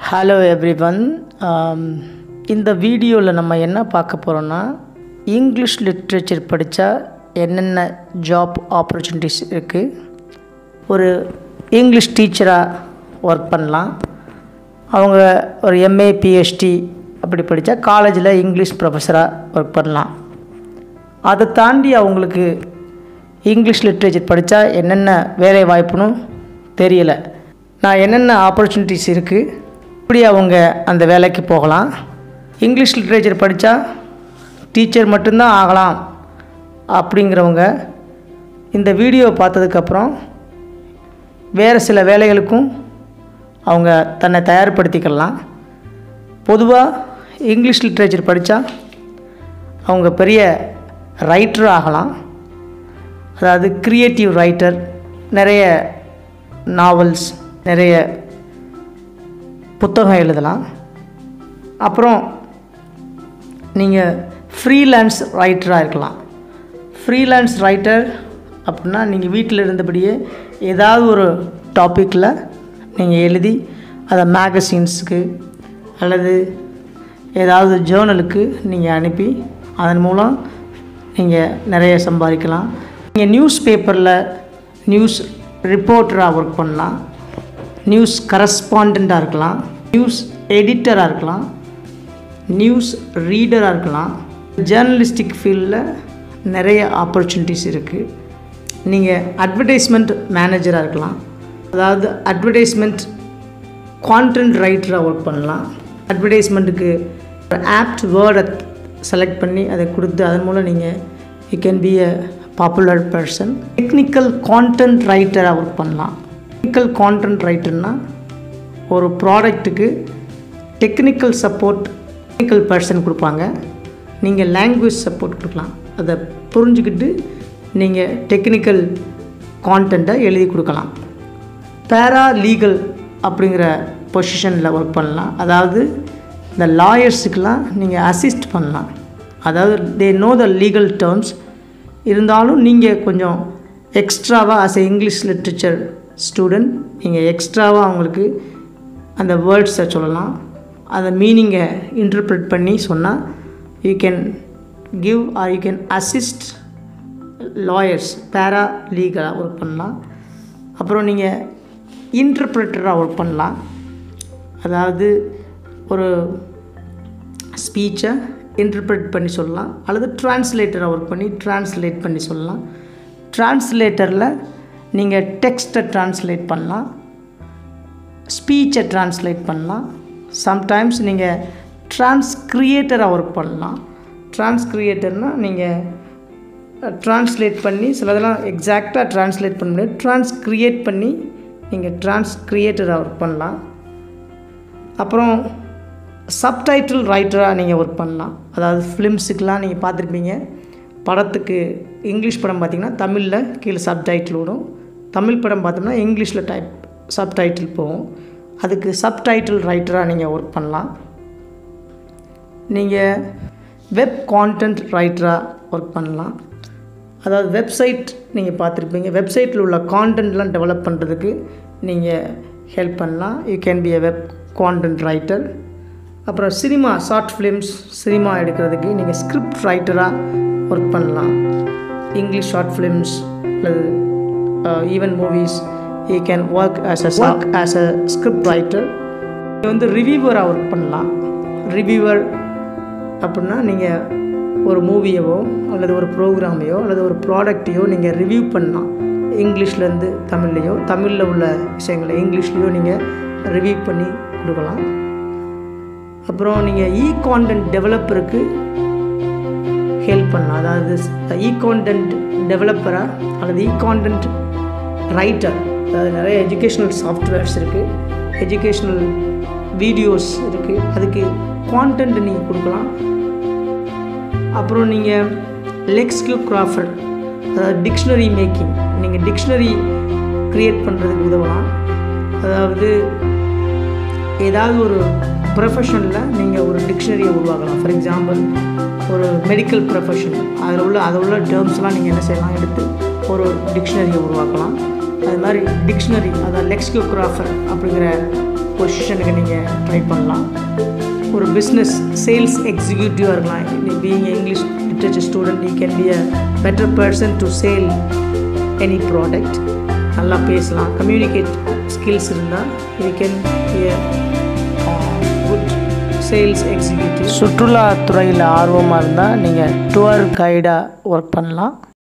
hello everyone இந்த வீடியோவில் நம்ம என்ன பார்க்க போகிறோன்னா இங்கிலீஷ் லிட்ரேச்சர் படித்தா என்னென்ன ஜாப் ஆப்பர்ச்சுனிட்டிஸ் இருக்குது ஒரு இங்கிலீஷ் டீச்சராக ஒர்க் பண்ணலாம் அவங்க ஒரு எம்ஏ பிஹெச்டி அப்படி படித்தா காலேஜில் இங்கிலீஷ் ப்ரொஃபஸராக ஒர்க் பண்ணலாம் அதை தாண்டி அவங்களுக்கு இங்கிலீஷ் லிட்ரேச்சர் படித்தா என்னென்ன வேலை வாய்ப்புன்னு தெரியல நான் என்னென்ன ஆப்பர்ச்சுனிட்டிஸ் இருக்குது இப்படி அவங்க அந்த வேலைக்கு போகலாம் இங்கிலீஷ் லிட்ரேச்சர் படித்தா டீச்சர் மட்டும்தான் ஆகலாம் அப்படிங்கிறவங்க இந்த வீடியோ பார்த்ததுக்கப்புறம் வேறு சில வேலைகளுக்கும் அவங்க தன்னை தயார்படுத்திக்கலாம் பொதுவாக இங்கிலீஷ் லிட்ரேச்சர் படித்தா அவங்க பெரிய ரைட்டர் ஆகலாம் அதாவது க்ரியேட்டிவ் ரைட்டர் நிறைய நாவல்ஸ் நிறைய புத்தகம் எழுதலாம் அப்புறம் நீங்கள் ஃப்ரீலான்ஸ் ரைட்டராக இருக்கலாம் ஃப்ரீலான்ஸ் ரைட்டர் அப்படின்னா நீங்கள் வீட்டில் இருந்தபடியே ஏதாவது ஒரு டாப்பிக்கில் நீங்கள் எழுதி அதை மேகசின்ஸுக்கு அல்லது ஏதாவது ஜேர்னலுக்கு நீங்கள் அனுப்பி அதன் மூலம் நீங்கள் நிறைய சம்பாதிக்கலாம் நீங்கள் நியூஸ் பேப்பரில் நியூஸ் ரிப்போர்ட்டராக ஒர்க் பண்ணலாம் நியூஸ் கரஸ்பாண்டாக இருக்கலாம் நியூஸ் எடிட்டராக இருக்கலாம் நியூஸ் ரீடராக இருக்கலாம் ஜேர்னலிஸ்டிக் ஃபீல்டில் நிறைய ஆப்பர்ச்சுனிட்டிஸ் இருக்குது நீங்கள் அட்வர்டைஸ்மெண்ட் மேனேஜராக இருக்கலாம் அதாவது அட்வர்டைஸ்மெண்ட் கான்டென்ட் ரைட்டராக ஒர்க் பண்ணலாம் அட்வர்டைஸ்மெண்ட்டுக்கு ஆப்ட் வேர்டை செலக்ட் பண்ணி அதை கொடுத்து அதன் மூலம் நீங்கள் you can be a popular person technical content ரைட்டராக ஒர்க் பண்ணலாம் டெக்னிக்கல் கான்டென்ட் ரைட்டர்னால் ஒரு ப்ராடக்ட்டுக்கு டெக்னிக்கல் சப்போர்ட் டெக்னிக்கல் பர்சன் கொடுப்பாங்க நீங்கள் லாங்குவேஜ் சப்போர்ட் கொடுக்கலாம் அதை புரிஞ்சுக்கிட்டு நீங்கள் டெக்னிக்கல் கான்டென்ட்டை எழுதி கொடுக்கலாம் பேரா லீகல் அப்படிங்கிற பொசிஷனில் ஒர்க் பண்ணலாம் அதாவது இந்த லாயர்ஸுக்கெலாம் நீங்கள் அசிஸ்ட் பண்ணலாம் அதாவது they know the legal terms இருந்தாலும் நீங்கள் கொஞ்சம் எக்ஸ்ட்ராவாக as a English literature student நீங்கள் எக்ஸ்ட்ராவாக அவங்களுக்கு அந்த வேர்ட்ஸை சொல்லலாம் அந்த மீனிங்கை இன்டர்பிரட் பண்ணி சொன்னால் you can give or you can assist lawyers para லீகலாக ஒர்க் பண்ணலாம் அப்புறம் நீங்கள் இன்டர்பிரட்டராக ஒர்க் பண்ணலாம் அதாவது ஒரு ஸ்பீச்சை இன்டர்பிரட் பண்ணி சொல்லலாம் அல்லது டிரான்ஸ்லேட்டராக ஒர்க் பண்ணி டிரான்ஸ்லேட் பண்ணி சொல்லலாம் டிரான்ஸ்லேட்டரில் நீங்கள் டெக்ஸ்ட்டை டிரான்ஸ்லேட் பண்ணலாம் ஸ்பீச்சை டிரான்ஸ்லேட் பண்ணலாம் சம்டைம்ஸ் நீங்கள் டிரான்ஸ்க்ரியேட்டராக ஒர்க் பண்ணலாம் டிரான்ஸ்க்ரியேட்டர்னால் நீங்கள் ட்ரான்ஸ்லேட் பண்ணி சிலதெல்லாம் எக்ஸாக்டாக ட்ரான்ஸ்லேட் பண்ண முடியாது ட்ரான்ஸ்க்ரியேட் பண்ணி நீங்கள் ட்ரான்ஸ்க்ரியேட்டராக ஒர்க் பண்ணலாம் அப்புறம் சப்டைட்டில் ரைட்டராக நீங்கள் ஒர்க் பண்ணலாம் அதாவது ஃபிலிம்ஸுக்கெலாம் நீங்கள் பார்த்துருப்பீங்க படத்துக்கு இங்கிலீஷ் படம் பார்த்திங்கன்னா தமிழில் கீழே சப்டைட்டில் விடும் தமிழ் படம் பார்த்தோம்னா இங்கிலீஷில் டைப் சப்டைட்டில் போகும் அதுக்கு சப்டைட்டில் ரைட்டராக நீங்கள் ஒர்க் பண்ணலாம் நீங்கள் வெப் கான்டென்ட் ரைட்டராக ஒர்க் பண்ணலாம் அதாவது வெப்சைட் நீங்கள் பார்த்துருப்பீங்க வெப்சைட்டில் உள்ள கான்டென்ட்லாம் டெவலப் பண்ணுறதுக்கு நீங்கள் ஹெல்ப் பண்ணலாம் you can be a web content writer அப்புறம் சினிமா ஷார்ட் ஃபிலிம்ஸ் சினிமா எடுக்கிறதுக்கு நீங்கள் ஸ்கிரிப்ட் ரைட்டராக ஒர்க் பண்ணலாம் இங்கிலீஷ் ஷார்ட் ஃபிலிம்ஸ் அல்லது even movies you can work as a work as a script writer நீங்கள் வந்து ரிவ்யூவராக ஒர்க் பண்ணலாம் ரிவ்யூவர் அப்படின்னா நீங்கள் ஒரு மூவியவோ அல்லது ஒரு ப்ரோக்ராமையோ அல்லது ஒரு ப்ராடக்டையோ நீங்கள் ரிவ்யூ பண்ணலாம் இங்கிலீஷ்லேருந்து தமிழ்லேயோ தமிழில் உள்ள விஷயங்களை இங்கிலீஷ்லேயோ நீங்கள் ரிவ்யூ பண்ணி கொடுக்கலாம் அப்புறம் நீங்கள் இ கான்டென்ட் டெவலப்பருக்கு ஹெல்ப் பண்ணலாம் அதாவது இ கான்டென்ட் டெவலப்பராக அல்லது இ கான்டென்ட் ரைட்டர் அதாவது நிறைய எஜுகேஷ்னல் சாஃப்ட்வேர்ஸ் இருக்குது எஜுகேஷ்னல் வீடியோஸ் இருக்குது அதுக்கு கான்டென்ட் நீங்கள் கொடுக்கலாம் அப்புறம் நீங்கள் லெக்ஸ்கியோகிராஃபர் அதாவது டிக்ஷனரி மேக்கிங் நீங்கள் டிக்ஷனரி க்ரியேட் பண்ணுறதுக்கு உதவலாம் அதாவது ஏதாவது ஒரு ப்ரொஃபஷனில் நீங்கள் ஒரு டிக்ஷனரியை உருவாக்கலாம் ஃபார் எக்ஸாம்பிள் ஒரு மெடிக்கல் ப்ரொஃபஷன் அதில் உள்ள அதில் உள்ள டேர்ம்ஸ்லாம் நீங்கள் என்ன செய்யலாம் எடுத்து ஒரு டிக்ஷனரியை உருவாக்கலாம் அது மாதிரி டிக்ஷனரி அதாவது லெக்ஸ்கியோகிராஃபர் அப்படிங்கிற பொசிஷனுக்கு நீங்கள் ட்ரை பண்ணலாம் ஒரு பிஸ்னஸ் சேல்ஸ் எக்ஸிக்யூட்டிவாக இருக்கலாம் being English literature student you can be a better person to sale any product நல்லா பேசலாம் கம்யூனிகேட் ஸ்கில்ஸ் இருந்தால் you can be a good sales executive சுற்றுலாத்துறையில் ஆர்வமாக இருந்தால் நீங்கள் டூர் கைடாக ஒர்க் பண்ணலாம்